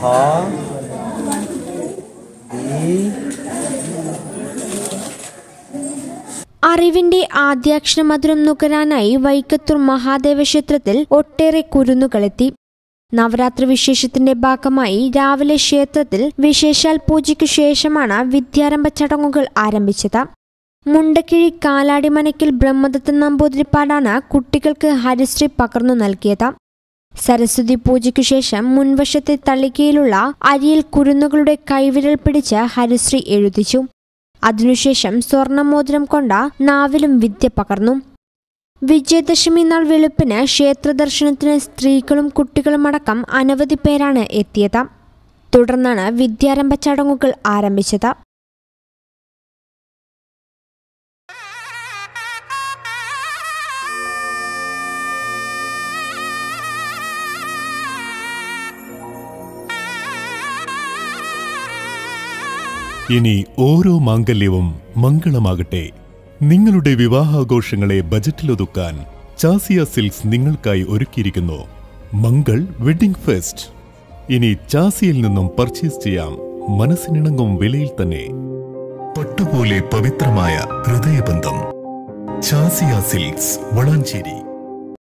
ഹ the അറിവിന്റെ ആദ്യാക്ഷരമധുരം നുകരാനായി വൈക്കത്തൂർ മഹാദേവ ക്ഷേത്രത്തിൽ ഒട്ടേറെ കുരുന്നുകളെത്തി നവരാത്രി വിശേഷത്തിന്റെ ഭാഗമായി രാവിലെ ക്ഷേത്രത്തിൽ വിശേഷാൽ പൂജയ്ക്കു ശേഷമാണ് വിദ്യാരംഭ ചടങ്ങുകൾ ആരംഭിച്ചത് മുണ്ടക്കിഴി കാലാടിമനക്കിൽ ബ്രഹ്മദത്തൻ നമ്പൂതിരിപ്പാടാണ് കുട്ടികൾക്ക് ഹരിശ്രീ പകർന്നു നൽകിയത് സരസ്വതി പൂജയ്ക്കു ശേഷം മുൻവശത്തെ തളികയിലുള്ള അരിയിൽ കുരുന്നുകളുടെ കൈവിരൽ പിടിച്ച് ഹരിശ്രീ എഴുതിച്ചു അതിനുശേഷം സ്വർണമോതിരം കൊണ്ട നാവിലും വിദ്യ പകർന്നു വിജയദശമി നാൾ വെളുപ്പിന് ക്ഷേത്രദർശനത്തിന് സ്ത്രീകളും കുട്ടികളുമടക്കം അനവധി പേരാണ് എത്തിയത് തുടർന്നാണ് വിദ്യാരംഭ ചടങ്ങുകൾ ആരംഭിച്ചത് ഇനി ഓരോ മാംഗല്യവും മംഗളമാകട്ടെ നിങ്ങളുടെ വിവാഹാഘോഷങ്ങളെ ബജറ്റിലൊതുക്കാൻ ചാസിയ സിൽക്സ് നിങ്ങൾക്കായി ഒരുക്കിയിരിക്കുന്നു മംഗൾ വെഡിംഗ് ഫെസ്റ്റ് ഇനി ചാസിയിൽ നിന്നും പർച്ചേസ് ചെയ്യാം മനസ്സിനിണങ്ങും വിലയിൽ തന്നെ പട്ടുപോലെ പവിത്രമായ ഹൃദയബന്ധം ചാസിയ സിൽക്സ് വളാഞ്ചേരി